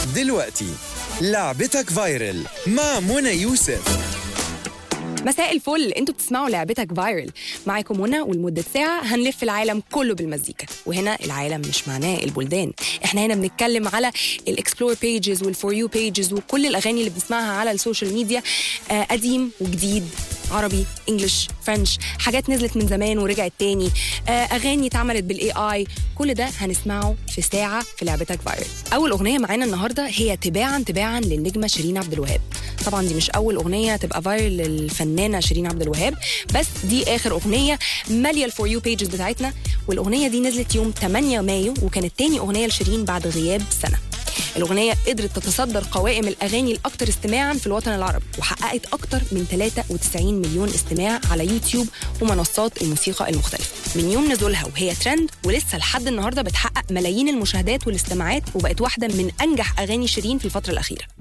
دلوقتي لعبتك فايرل مع منى يوسف مساء الفل انتوا بتسمعوا لعبتك فايرل معاكم منى ولمده ساعه هنلف العالم كله بالمزيكا وهنا العالم مش معناه البلدان احنا هنا بنتكلم على الاكسبلور بيجز والفور يو بيجز وكل الاغاني اللي بنسمعها على السوشيال ميديا آه قديم وجديد عربي انجلش فرنش حاجات نزلت من زمان ورجعت تاني آه اغاني اتعملت بالاي اي كل ده هنسمعه في ساعه في لعبتك فايرل اول اغنيه معانا النهارده هي تباعا تباعا للنجمه شيرين عبد الوهاب طبعا دي مش اول اغنيه تبقى فايرل للفنانه شيرين عبد الوهاب بس دي اخر اغنيه ماليه الفور يو بيجز بتاعتنا والاغنيه دي نزلت يوم 8 مايو وكانت تاني اغنيه لشيرين بعد غياب سنه الأغنية قدرت تتصدر قوائم الأغاني الأكثر استماعا في الوطن العربي وحققت أكثر من 93 مليون استماع على يوتيوب ومنصات الموسيقى المختلفة من يوم نزولها وهي ترند ولسه لحد النهاردة بتحقق ملايين المشاهدات والاستماعات وبقت واحدة من أنجح أغاني شيرين في الفترة الأخيرة